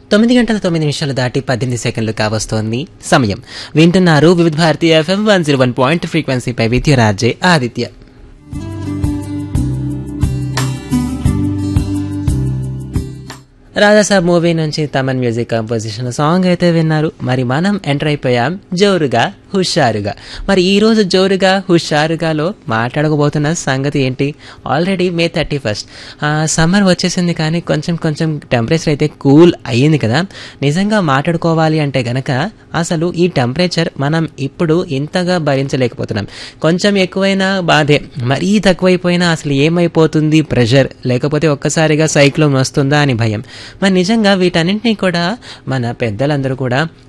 తొమ్మిది గంటల తొమ్మిది నిమిషాలు దాటి పద్దెనిమిది సెకండ్లు కావస్తోంది సమయం వింటున్నారు Vividh Bharati FM one zero one point ఫ్రీక్వెన్సీపై విద్యురాజే ఆదిత్య రాజాసాబ్ మూవీ నుంచి తమన్ మ్యూజిక్ కంపోజిషన్ సాంగ్ అయితే విన్నారు మరి మనం ఎంటర్ అయిపోయాం జోరుగా హుషారుగా మరి ఈ రోజు జోరుగా హుషారుగాలో మాట్లాడకపోతున్న సంగతి ఏంటి already May thirty first summer వచ్చేసింది కానీ కొంచెం కొంచెం టెంపరేచర్ అయితే కూల్ అయ్యింది కదా నిజంగా మాట్లాడుకోవాలి అంటే గనక అసలు ఈ టెంపరేచర్ మనం ఇప్పుడు ఇంతగా భరించలేకపోతున్నాం కొంచెం ఎక్కువైనా బాధే మరీ తక్కువైపోయినా అసలు ఏమైపోతుంది ప్రెషర్ లేకపోతే ఒక్కసారిగా సైక్లోన్ వస్తుందా అని భయం మరి నిజంగా వీటన్నింటినీ కూడా మన పెద్దలందరూ కూడా